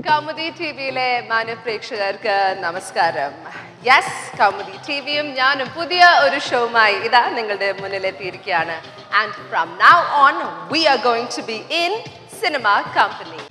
Kaumudi T വിയിലെ മാന്യപ്രേക്ഷകർക്ക് നമസ്കാരം yes Kaumudi T വിയും ഞാനും പുതിയ ഒരു ഷോവുമായി ഇതാ നിങ്ങളുടെ മുന്നിലെത്തിയിരിക്കുകയാണ് and from now on we are going to be in cinema company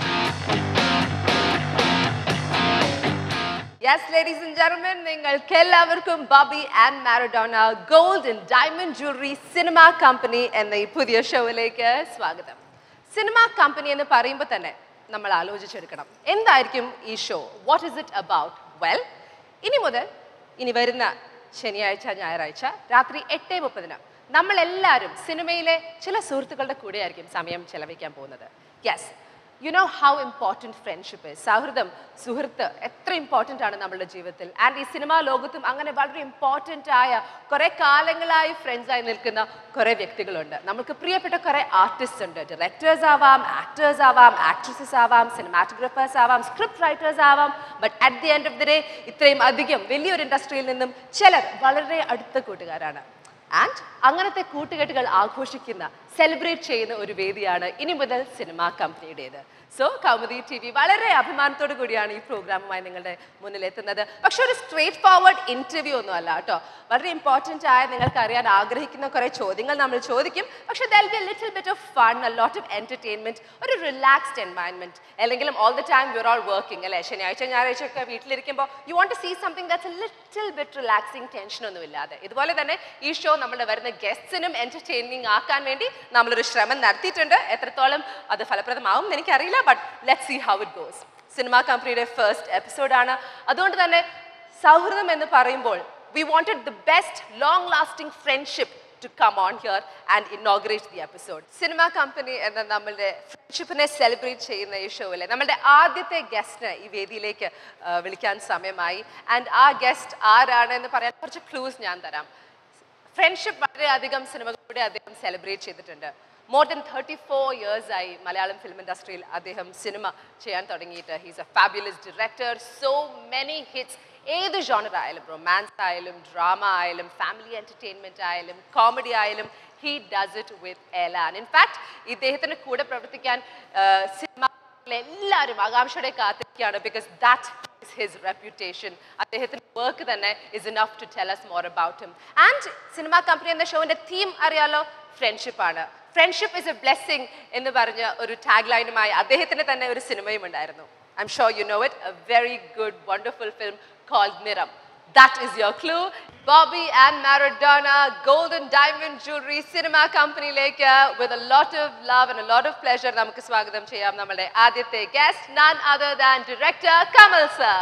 yes ladies and gentlemen നിങ്ങൾക്ക് എല്ലാവർക്കും Bobby and Maradona gold and diamond jewellery cinema company എന്ന ഈ പുതിയ ഷോയിലേക്ക് സ്വാഗതം സിനിമ കമ്പനി എന്ന് പറയുമ്പോൾ തന്നെ നമ്മൾ ആലോചിച്ചെടുക്കണം എന്തായിരിക്കും ഈ show what is it about well ഇനി മുതൽ ഇനി വരുന്ന ശനിയാഴ്ച ഞായറാഴ്ച രാത്രി എട്ട് മുപ്പതിന് നമ്മൾ എല്ലാവരും സിനിമയിലെ ചില സുഹൃത്തുക്കളുടെ കൂടെയായിരിക്കും സമയം ചെലവഴിക്കാൻ പോകുന്നത് yes you know how important friendship സൗഹൃദം സുഹൃത്ത് എത്ര ഇമ്പോർട്ടൻ്റ് ആണ് നമ്മുടെ ജീവിതത്തിൽ ആൻഡ് ഈ സിനിമാ ലോകത്തും അങ്ങനെ വളരെ ഇമ്പോർട്ടൻ്റ് ആയ കുറേ കാലങ്ങളായി ഫ്രണ്ട്സായി നിൽക്കുന്ന കുറേ വ്യക്തികളുണ്ട് നമുക്ക് പ്രിയപ്പെട്ട കുറേ ആർട്ടിസ്റ്റ് ഉണ്ട് ഡയറക്ടേഴ്സ് ആവാം ആക്ടേഴ്സ് ആവാം ആക്ട്രസസ് ആവാം സിനിമാറ്റോഗ്രാഫേഴ്സ് ആവാം സ്ക്രിപ്റ്റ് റൈറ്റേഴ്സ് ആവാം but at the end of the day ഇത്രയും അധികം വലിയൊരു ഇൻഡസ്ട്രിയിൽ നിന്നും ചിലർ വളരെ അടുത്ത കൂട്ടുകാരാണ് ആൻഡ് അങ്ങനത്തെ കൂട്ടുകെട്ടുകൾ ആഘോഷിക്കുന്ന സെലിബ്രേറ്റ് ചെയ്യുന്ന ഒരു വേദിയാണ് ഇനി മുതൽ സിനിമാ കമ്പനിയുടേത് സോ കൗമുദി ടി വി വളരെ അഭിമാനത്തോടു കൂടിയാണ് ഈ പ്രോഗ്രാമുമായി നിങ്ങളുടെ മുന്നിൽ എത്തുന്നത് പക്ഷെ ഒരു സ്ട്രേറ്റ് ഫോർവേഡ് ഇന്റർവ്യൂ ഒന്നും അല്ല കേട്ടോ വളരെ ഇമ്പോർട്ടൻ്റ് ആയ നിങ്ങൾക്ക് അറിയാൻ ആഗ്രഹിക്കുന്ന കുറേ ചോദ്യങ്ങൾ നമ്മൾ ചോദിക്കും പക്ഷെ there'll be little bit of fun a lot of entertainment ഒരു റിലാക്സ്ഡ് എൻവയൺമെന്റ് അല്ലെങ്കിലും all the time you are all working അല്ലേ ശനിയാഴ്ച ഞായറാഴ്ച ഒക്കെ വീട്ടിലിരിക്കുമ്പോൾ you want to see something that's a little bit relaxing tension ഒന്നും ഇല്ലാതെ ഇതുപോലെ തന്നെ ഈ ഷോ നമ്മുടെ വരുന്ന ഗസ്റ്റിനും എന്റർടൈനിങ് ആക്കാൻ വേണ്ടി നമ്മളൊരു ശ്രമം നടത്തിയിട്ടുണ്ട് എത്രത്തോളം അത് ഫലപ്രദമാവും എന്ന് എനിക്കറിയില്ല but let see how it goes cinema കമ്പനിയുടെ ഫസ്റ്റ് എപ്പിസോഡാണ് അതുകൊണ്ട് തന്നെ സൗഹൃദം എന്ന് പറയുമ്പോൾ we wanted the best long lasting friendship to come on here and inaugurate the episode cinema company എന്ന നമ്മളുടെ ഫ്രണ്ട്ഷിപ്പിനെ സെലിബ്രേറ്റ് ചെയ്യുന്ന ഈ ഷോയിൽ നമ്മുടെ ആദ്യത്തെ ഗസ്റ്റിനെ ഈ വേദിയിലേക്ക് ആ, വിളിക്കാൻ സമയമായി ആൻഡ് ആ ഗസ്റ്റ് ആരാണ് എന്ന് പറയാൻ കുറച്ച് ക്ലൂസ് ഞാൻ തരാം ഫ്രണ്ട്ഷിപ്പ് വളരെയധികം സിനിമകളിലൂടെ അദ്ദേഹം സെലിബ്രേറ്റ് ചെയ്തിട്ടുണ്ട് more than thirty four years ആയി മലയാളം ഫിലിം ഇൻഡസ്ട്രിയിൽ അദ്ദേഹം സിനിമ ചെയ്യാൻ തുടങ്ങിയിട്ട് he's a fabulous director so many hits ഏത് ജോണർ ആയാലും റൊമാൻസ് ആയാലും ഡ്രാമ ആയാലും ഫാമിലി എൻ്റർടൈൻമെൻറ്റ് ആയാലും കോമഡി ആയാലും he does it with elan in fact ഇദ്ദേഹത്തിന് കൂടെ പ്രവർത്തിക്കാൻ സിനിമ എല്ലാവരും ആകാംക്ഷയോടെ കാത്തിരിക്കുകയാണ് because that is his reputation അദ്ദേഹത്തിന്റെ വർക്ക് തന്നെ is enough to tell us more about him and cinema company എന്ന ഷോവിന്റെ തീം അറിയാലോ ഫ്രണ്ട്ഷിപ്പ് ആണ് ഫ്രണ്ട്ഷിപ്പ് ഇസ് എ ബ്ലെസ്സിങ് എന്ന് പറഞ്ഞ ഒരു ടാഗ് ലൈനുമായി അദ്ദേഹത്തിന് തന്നെ ഒരു സിനിമയും ഉണ്ടായിരുന്നു I'm sure you know it a very good wonderful film called Niram That is your clue. Bobby and Maradona Golden Diamond Jewelry Cinema Company ലേക്ക് with a lot of love and a lot of pleasure നമുക്ക് സ്വാഗതം ചെയ്യാം നമ്മുടെ ആദ്യത്തെ guest none other than director Kamal sir.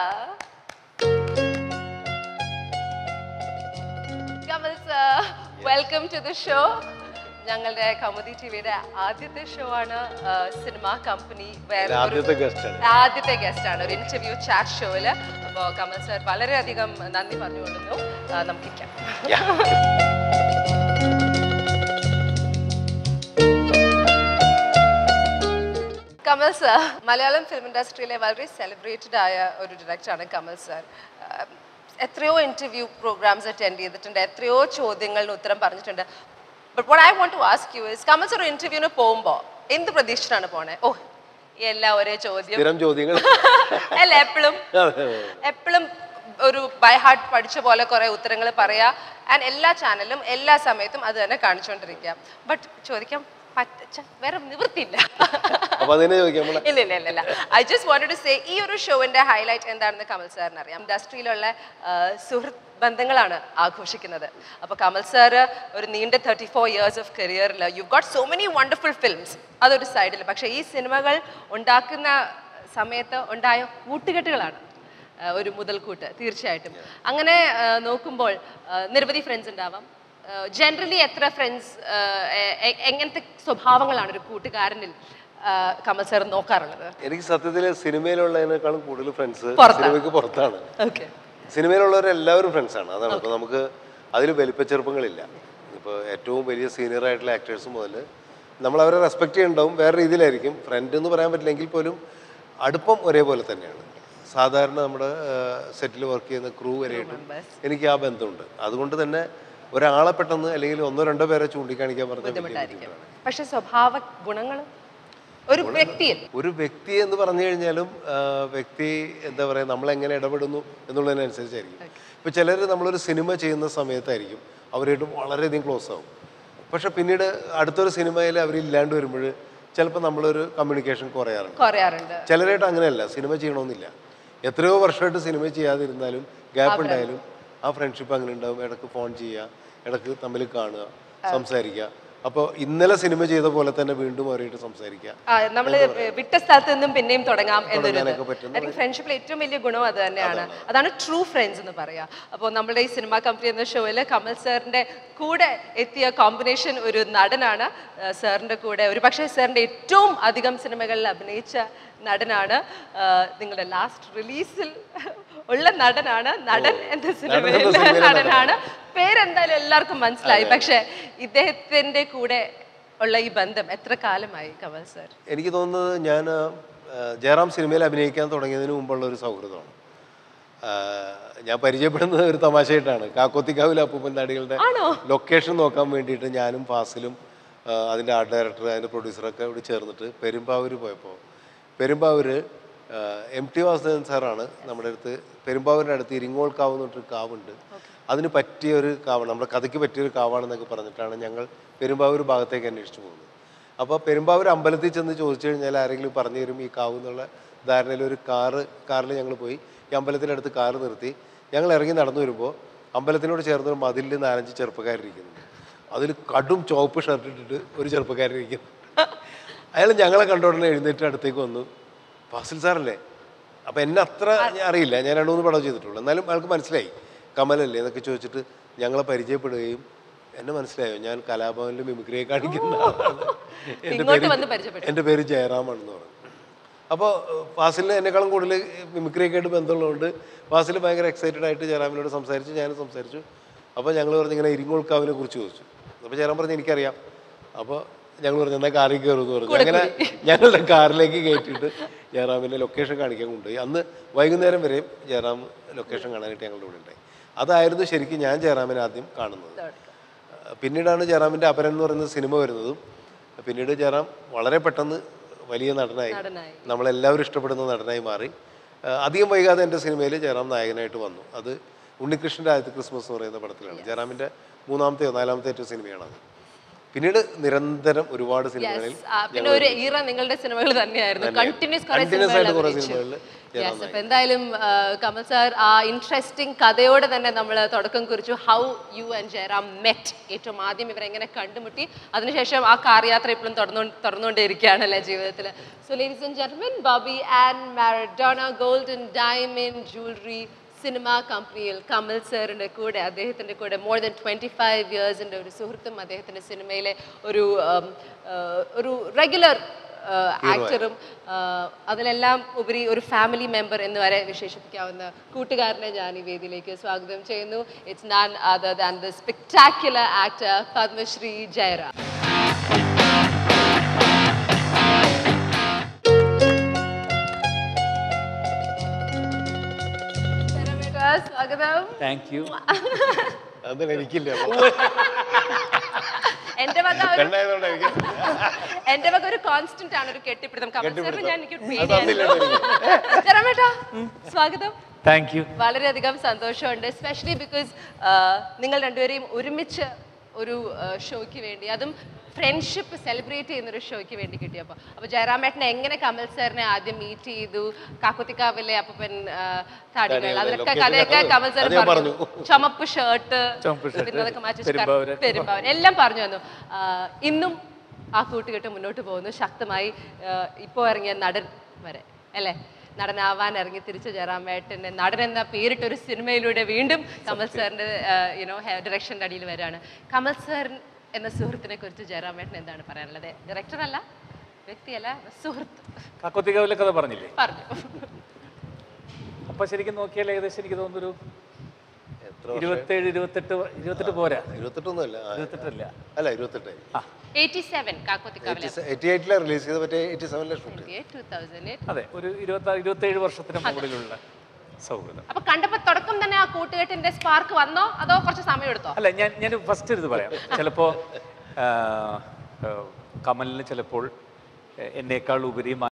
Kamal sir, welcome to the show. ഞങ്ങളുടെ കൗമുദി ടിവിയുടെ ആദ്യത്തെ show ആണ് സിനിമ കമ്പനി വേറെ ഒരു- ആദ്യത്തെ ഗസ്റ്റ് ആണ് ആദ്യത്തെ ഗസ്റ്റ് ആണ് ഒരു ഇന്റർവ്യൂ ചാറ്റ് ഷോയില് അപ്പോൾ കമൽ സർ വളരെയധികം നന്ദി പറഞ്ഞുകൊള്ളുന്നു ആ, നമുക്കിരിക്കാം കമൽ സർ മലയാളം ഫിലിം ഇൻഡസ്ട്രിയിലെ വളരെ സെലിബ്രേറ്റഡ് ആയ ഒരു ഡയറക്ടറാണ് കമൽ സർ ആ, എത്രയോ ഇന്റർവ്യൂ പ്രോഗ്രാംസ് അറ്റൻഡ് ചെയ്തിട്ടുണ്ട് എത്രയോ ചോദ്യങ്ങളിന് ഉത്തരം പറഞ്ഞിട്ടുണ്ട് but what I want to ask you is Kamal sir ഒരു ഇന്റർവ്യൂവിന് പോകുമ്പോൾ എന്ത് പ്രതീക്ഷിച്ചാണ് പോണേ ഓ എല്ലാം ഒരേ ചോദ്യം സ്ഥിരം ചോദ്യങ്ങൾ അല്ല എപ്പോഴും എപ്പോഴും ഒരു ബൈ ഹാർട്ട് പഠിച്ച പോലെ കുറെ ഉത്തരങ്ങൾ പറയാ ആൻഡ് എല്ലാ ചാനലും എല്ലാ സമയത്തും അത് തന്നെ കാണിച്ചുകൊണ്ടിരിക്കുക ബട്ട് ചോദിക്കാൻ പറ്റ വേറെ നിവൃത്തിയില്ല അപ്പൊ അതിനെ ചോദിക്കാം നമ്മളെ ഇല്ല ഇല്ല ഇല്ല ഇല്ല I just wanted to say ഈ ഒരു ഷോവിന്റെ ഹൈലൈറ്റ് എന്താണെന്ന് കമൽ സാറിന് അറിയാം ഇൻഡസ്ട്രിയിലുള്ള സുഹൃത്ത് ബന്ധങ്ങളാണ് ആഘോഷിക്കുന്നത് അപ്പോൾ കമൽ സാറ് ഒരു നീണ്ട തേർട്ടി ഫോർ ഇയേഴ്സ് ഓഫ് കരിയറിൽ you got so many wonderful films അതൊരു സൈഡിൽ പക്ഷേ ഈ സിനിമകൾ ഉണ്ടാക്കുന്ന സമയത്ത് ഉണ്ടായ കൂട്ടുകെട്ടുകളാണ് ആ, ഒരു മുതൽക്കൂട്ട് തീർച്ചയായിട്ടും അങ്ങനെ ആ, നോക്കുമ്പോൾ ആ, നിരവധി ഫ്രണ്ട്സ് ഉണ്ടാവാം ജനറലി എത്ര ഫ്രണ്ട്സ് എങ്ങനത്തെ സ്വഭാവങ്ങളാണ് ഒരു കൂട്ടുകാരനിൽ ആ, കമൽ സാർ നോക്കാറുള്ളത് എനിക്ക് സത്യത്തിൽ സിനിമയിലുള്ളതിനേക്കാളും കൂടുതൽ ഫ്രണ്ട്സ് പുറത്താണ്. സിനിമയ്ക്ക് പുറത്താണ് ഓക്കെ സിനിമയിലുള്ളവരെല്ലാവരും ഫ്രണ്ട്സാണ് അതാണ് അപ്പോൾ നമുക്ക് അതിൽ വലിപ്പച്ചെറുപ്പങ്ങളില്ല ഇപ്പോൾ ഏറ്റവും വലിയ സീനിയർ ആയിട്ടുള്ള ആക്ടേഴ്സ് മുതൽ നമ്മൾ അവരെ റെസ്പെക്ട് ചെയ്യുന്നുണ്ടാവും വേറെ രീതിയിലായിരിക്കും ഫ്രണ്ട് എന്ന് പറയാൻ പറ്റില്ലെങ്കിൽ പോലും അടുപ്പം ഒരേപോലെ തന്നെയാണ് സാധാരണ നമ്മുടെ സെറ്റിൽ വർക്ക് ചെയ്യുന്ന ക്രൂ വരെയായിട്ടും എനിക്ക് ആ ബന്ധമുണ്ട് അതുകൊണ്ട് തന്നെ ഒരാളെ പെട്ടെന്ന് അല്ലെങ്കിൽ ഒന്നോ രണ്ടോ പേരെ ചൂണ്ടിക്കാണിക്കാൻ പറഞ്ഞാൽ വലിയ ബുദ്ധിമുട്ടായിരിക്കും ബുദ്ധിമുട്ടാണ് പക്ഷെ സ്വഭാവ ഗുണങ്ങൾ ഒരു വ്യക്തിയിൽ ഒരു വ്യക്തി എന്ന് പറഞ്ഞു കഴിഞ്ഞാലും ആ, വ്യക്തി എന്താ പറയുക നമ്മളെങ്ങനെ ഇടപെടുന്നു എന്നുള്ളതിനനുസരിച്ചായിരിക്കും ഇപ്പോൾ ചിലർ നമ്മളൊരു സിനിമ ചെയ്യുന്ന സമയത്തായിരിക്കും അവരായിട്ട് വളരെയധികം ക്ലോസ് ആവും പക്ഷെ പിന്നീട് അടുത്തൊരു സിനിമയിൽ അവരില്ലാണ്ട് വരുമ്പോൾ ചിലപ്പോൾ നമ്മളൊരു കമ്മ്യൂണിക്കേഷൻ കുറയാറുണ്ട് കുറയാറുണ്ട് ചിലരായിട്ട് അങ്ങനെയല്ല സിനിമ ചെയ്യണമെന്നില്ല എത്രയോ വർഷമായിട്ട് സിനിമ ചെയ്യാതിരുന്നാലും ഗ്യാപ്പ് ഉണ്ടായാലും ആ ഫ്രണ്ട്ഷിപ്പ് അങ്ങനെ ഉണ്ടാവും ഇടയ്ക്ക് ഫോൺ ചെയ്യുക ഇടയ്ക്ക് തമ്മിൽ കാണുക സംസാരിക്കുക അപ്പോൾ ഇന്നലെ സിനിമ ചെയ്ത പോലെ തന്നെ വീണ്ടും അവരായിട്ട് സംസാരിക്കുക ആ, നമ്മള് വിട്ട സ്ഥലത്ത് നിന്നും പിന്നെയും തുടങ്ങാം എന്നൊരു തുടങ്ങാനൊക്കെ പറ്റുന്ന ഫ്രണ്ട്ഷിപ്പിൽ ഏറ്റവും വലിയ ഗുണം അത് തന്നെയാണ് അതാണ് ട്രൂ ഫ്രണ്ട്സ് എന്ന് പറയാ അപ്പോൾ നമ്മുടെ ഈ സിനിമ കമ്പനി എന്ന ഷോയിൽ കമൽ സാറിന്റെ കൂടെ എത്തിയ കോമ്പിനേഷൻ ഒരു നടനാണ് ആ, സാറിന്റെ കൂടെ ഒരു പക്ഷേ സാറിന്റെ ഏറ്റവും അധികം സിനിമകളിൽ അഭിനയിച്ച നടനാണ് ആ, നിങ്ങളുടെ ലാസ്റ്റ് റിലീസിൽ ഉള്ള നടനാണ് നടൻ എന്ന സിനിമയിൽ നടനാണ് പേരെന്തായാലും എല്ലാവർക്കും മനസ്സിലായി പക്ഷെ ഇദ്ദേഹത്തിന്റെ കൂടെ ഉള്ള ഈ ബന്ധം എത്ര കാലമായി കമൽ സാർ എനിക്ക് തോന്നുന്നത് ഞാൻ ആ, ജയറാം സിനിമയിൽ അഭിനയിക്കാൻ തുടങ്ങിയതിന് മുമ്പുള്ള ഒരു സൗഹൃദമാണ് ആ, ഞാൻ പരിചയപ്പെടുന്നത് ഒരു തമാശയായിട്ടാണ് കാക്കോത്തിക്കാവിലെ അപ്പൂപ്പൻ നാടികളുടെ ലൊക്കേഷൻ നോക്കാൻ വേണ്ടിയിട്ട് ഞാനും ഫാസിലും ആ, അതിൻ്റെ ആർട്ട് ഡയറക്ടർ അതിൻ്റെ പ്രൊഡ്യൂസറൊക്കെ ഇവിടെ ചേർന്നിട്ട് പെരുമ്പാവൂർ പോയപ്പോൾ പെരുമ്പാവൂർ എം ടി വാസുദേവൻ സാറാണ് നമ്മുടെ അടുത്ത് പെരുമ്പാവൂരിൻ്റെ അടുത്ത് ഇരിങ്ങോൾ കാവ് എന്ന് പറഞ്ഞിട്ടൊരു കാവുണ്ട് അതിന് പറ്റിയ ഒരു കാവാണ് നമ്മുടെ കഥയ്ക്ക് പറ്റിയൊരു കാവാണെന്നൊക്കെ പറഞ്ഞിട്ടാണ് ഞങ്ങൾ പെരുമ്പാവൂർ ഭാഗത്തേക്ക് അന്വേഷിച്ച് പോകുന്നത് അപ്പോൾ പെരുമ്പാവൂർ അമ്പലത്തിൽ ചെന്ന് ചോദിച്ചു കഴിഞ്ഞാൽ ആരെങ്കിലും പറഞ്ഞു തരും ഈ കാവ് എന്നുള്ള ധാരണയിൽ ഒരു കാറ് കാറിൽ ഞങ്ങൾ പോയി ഈ അമ്പലത്തിൻ്റെ അടുത്ത് കാറ് നിർത്തി ഞങ്ങൾ ഇറങ്ങി നടന്നു വരുമ്പോൾ അമ്പലത്തിനോട് ചേർന്ന് ഒരു മതിലിൽ നാലഞ്ച് ചെറുപ്പക്കാരിരിക്കുന്നുണ്ട് അതിൽ കടും ചുവപ്പ് ഷർട്ട് ഇട്ടിട്ട് ഒരു ചെറുപ്പക്കാരിരിക്കുന്നു അയാൾ ഞങ്ങളെ കണ്ട ഉടനെ എഴുന്നേറ്റ് അടുത്തേക്ക് വന്നു ഫാസിൽ സാറല്ലേ അപ്പം എന്നെ അത്ര ഞാൻ അറിയില്ല ഞാൻ രണ്ട് മൂന്ന് പടം ചെയ്തിട്ടുള്ളൂ എന്നാലും അയാൾക്ക് മനസ്സിലായി കമലല്ലേ എന്നൊക്കെ ചോദിച്ചിട്ട് ഞങ്ങളെ പരിചയപ്പെടുകയും എന്നെ മനസ്സിലായോ ഞാൻ കലാഭവനിൽ മിമിക്രിയെ കാണിക്കുന്ന ആളാണ് എൻ്റെ ഇങ്ങോട്ട് പേര് വന്ന് പരിചയപ്പെട്ടു എൻ്റെ പേര് ജയറാമാണെന്ന് പറഞ്ഞു അപ്പോൾ ഫാസിലിന് എന്നെക്കാളും കൂടുതൽ മിമിക്രിയൊക്കെ ആയിട്ട് ബന്ധമുള്ളതുകൊണ്ട് ഫാസിൽ ഭയങ്കര എക്സൈറ്റഡ് ആയിട്ട് ജയറാമിനോട് സംസാരിച്ചു ഞാനും സംസാരിച്ചു അപ്പോൾ ഞങ്ങൾ പറഞ്ഞു ഇങ്ങനെ ഇരിങ്ങോൾക്കാവിനെ കുറിച്ച് ചോദിച്ചു അപ്പോൾ ജയറാം പറഞ്ഞു എനിക്കറിയാം അപ്പോൾ ഞങ്ങൾ പറഞ്ഞു എന്നാൽ കാറിൽ കയറുമെന്ന് പറഞ്ഞു അങ്ങനെ ഞങ്ങളുടെ കാറിലേക്ക് കയറ്റിയിട്ട് ജയറാമിൻ്റെ ലൊക്കേഷൻ കാണിക്കാൻ കൊണ്ടുപോയി അന്ന് വൈകുന്നേരം വരെയും ജയറാം ലൊക്കേഷൻ കാണാനായിട്ട് ഞങ്ങളുടെ കൂടെ ഉണ്ടായി അതായിരുന്നു ശരിക്കും ഞാൻ ജയറാമിനെ ആദ്യം കാണുന്നത് പിന്നീടാണ് ജയറാമിൻ്റെ അപരൻ എന്ന് പറയുന്ന സിനിമ വരുന്നതും പിന്നീട് ജയറാം വളരെ പെട്ടെന്ന് വലിയ നടനായി നടനായി. നമ്മളെല്ലാവരും ഇഷ്ടപ്പെടുന്ന നടനായി മാറി ആ, അധികം വൈകാതെ എൻ്റെ സിനിമയിൽ ജയറാം നായകനായിട്ട് വന്നു അത് ഉണ്ണികൃഷ്ണൻ്റെ ആദ്യത്തെ ക്രിസ്മസ് എന്ന് പറയുന്ന പടത്തിലാണ് ജയറാമിൻ്റെ മൂന്നാമത്തെയോ നാലാമത്തെ ഏറ്റവും സിനിമയാണത് പിന്നീട് നിരന്തരം ഒരുപാട് സിനിമകളിൽ ആ, പിന്നെ ഒരു ഈറ നിങ്ങളുടെ സിനിമകൾ തന്നെയായിരുന്നു കണ്ടിന്യൂസ് കുറെ കണ്ടിന്യൂസ് ആയിട്ട് കുറേ സിനിമകൾ സിനിമകളിൽ യെസ് അപ്പൊ എന്തായാലും ആ, കമൽ സാർ ആ ഇൻട്രസ്റ്റിംഗ് കഥയോടെ തന്നെ നമ്മൾ തുടക്കം കുറിച്ചു how you and Jayaram met ഏറ്റവും ആദ്യം ഇവരെങ്ങനെ കണ്ടുമുട്ടി അതിനുശേഷം ആ കാർ യാത്ര ഇപ്പോഴും തുടർന്നു തുടർന്നുകൊണ്ടേയിരിക്കുകയാണ് അല്ലേ ജീവിതത്തിൽ so ladies and gentlemen Bobby and Maradona golden diamond jewellery cinema കമ്പനിയിൽ കമൽ സാറിൻ്റെ കൂടെ അദ്ദേഹത്തിൻ്റെ കൂടെ മോർ ദൻ ട്വൻറ്റി ഫൈവ് ഇയേഴ്സിൻ്റെ ഒരു സുഹൃത്തും അദ്ദേഹത്തിൻ്റെ സിനിമയിലെ ഒരു ഉം, ആ, ഒരു റെഗുലർ ആക്ടറും അതിലെല്ലാം ഉപരി ഒരു ഫാമിലി മെമ്പർ എന്ന് വരെ വിശേഷിപ്പിക്കാവുന്ന കൂട്ടുകാരനെ ഞാൻ ഈ വേദിയിലേക്ക് സ്വാഗതം ചെയ്യുന്നു it's none other than the spectacular actor Padmashri Jayaram ജയറാമേട്ടാ, സ്വാഗതം താങ്ക് യു അതൊന്നും എനിക്കില്ല എന്റെ വക ഒരു പെണ്ണായതുകൊണ്ട് എനിക്ക് എന്റെ വക ഒരു കോൺസ്റ്റന്റ് ആണ് ഒരു കെട്ടിപ്പിടുത്തം കമൽ സാറിന് ഞാൻ എനിക്ക് അത് തന്നില്ല പേടിയായിരുന്നു ജയറാമേട്ടാ സ്വാഗതം താങ്ക് യു വളരെയധികം സന്തോഷമുണ്ട് എസ്പെഷ്യലി ബിക്കോസ് നിങ്ങൾ രണ്ടുപേരെയും ഒരുമിച്ച് ഒരു ഷോയ്ക്ക് വേണ്ടി അതും ഫ്രണ്ട്ഷിപ്പ് സെലിബ്രേറ്റ് ചെയ്യുന്ന ഒരു ഷോയ്ക്ക് വേണ്ടി കിട്ടിയപ്പോൾ അപ്പോൾ ജയറാമേട്ടനെ എങ്ങനെ കമൽ സാറിനെ ആദ്യം മീറ്റ് ചെയ്തു കാക്കുത്തിക്കാവിലെ അപ്പൻ താടികൾ താടികൾ, അതിലൊക്കെ location കഥയൊക്കെ അത് കമൽ സാർ അത് ഞാൻ പറഞ്ഞു പറഞ്ഞു. ചുമപ്പ് ഷർട്ട് ചുമപ്പ് shirt, പിന്നെ അതൊക്കെ മാറ്റി പെരുമ്പാവൂര്. പെരുമ്പാവൂർ എല്ലാം പറഞ്ഞു തന്നു ആ, ഇന്നും ആ കൂട്ടുകെട്ട് മുന്നോട്ട് പോകുന്നു ശക്തമായി ഇപ്പോൾ ഇറങ്ങിയ നടൻ വരെ അല്ലേ നടനാവാൻ ഇറങ്ങി തിരിച്ചു ജയറാമേട്ടൻ്റെ നടൻ എന്ന പേരിട്ടൊരു സിനിമയിലൂടെ വീണ്ടും കമൽ സാറിൻ്റെ യുനോ ഡയറക്ഷൻ്റെ അടിയിൽ വരാണ് കമൽ സാർ എന്ന സുഹൃത്തിനെ കുറിച്ച് ജയറാമേട്ടൻ എന്താണ് പറയാനുള്ളത് ഡയറക്ടർ അല്ല വ്യക്തിയല്ല സുഹൃത്ത് കാക്കോത്തിക്കാവിലെ കഥ പറഞ്ഞില്ലേ പറഞ്ഞു അപ്പൊ ശരിക്കും നോക്കിയാൽ ഏകദേശം എനിക്ക് തോന്നുന്നൊരു എത്ര വർഷം? ഇരുപത്തേഴ് ഇരുപത്തെട്ട് വ- ഇരുപത്തെട്ട് പോരാ ഇരുപത്തെട്ടൊന്നും അല്ല ആ, ഇരുപത്തെട്ടല്ല അല്ല ഇരുപത്തെട്ട് ആ എയ്റ്റി സെവൻ കാക്കോത്തിക്കാവിലെ എയ്റ്റി എയ്റ്റിലാണ് റിലീസ് ചെയ്ത് മറ്റേ എയ്റ്റി സെവനിലെ ഷൂട്ട് ടൂ തൗസൻഡ് അതെ ഒരു ഇരുപത്തി ഇരുപത്തേഴ് വർഷത്തിന് മുകളിലുള്ള സൗഹൃദം അപ്പൊ കണ്ടപ്പോ തുടക്കം തന്നെ ആ കൂട്ടുകെട്ടിന്റെ സ്പാർക്ക് വന്നോ അതോ കുറച്ച് സമയം എടുത്തോ അല്ല ഞാൻ ഞാൻ ഫസ്റ്റ് ഇത് പറയാം ചിലപ്പോൾ കമലിന് ചിലപ്പോൾ എ- എന്നേക്കാൾ ഉപരി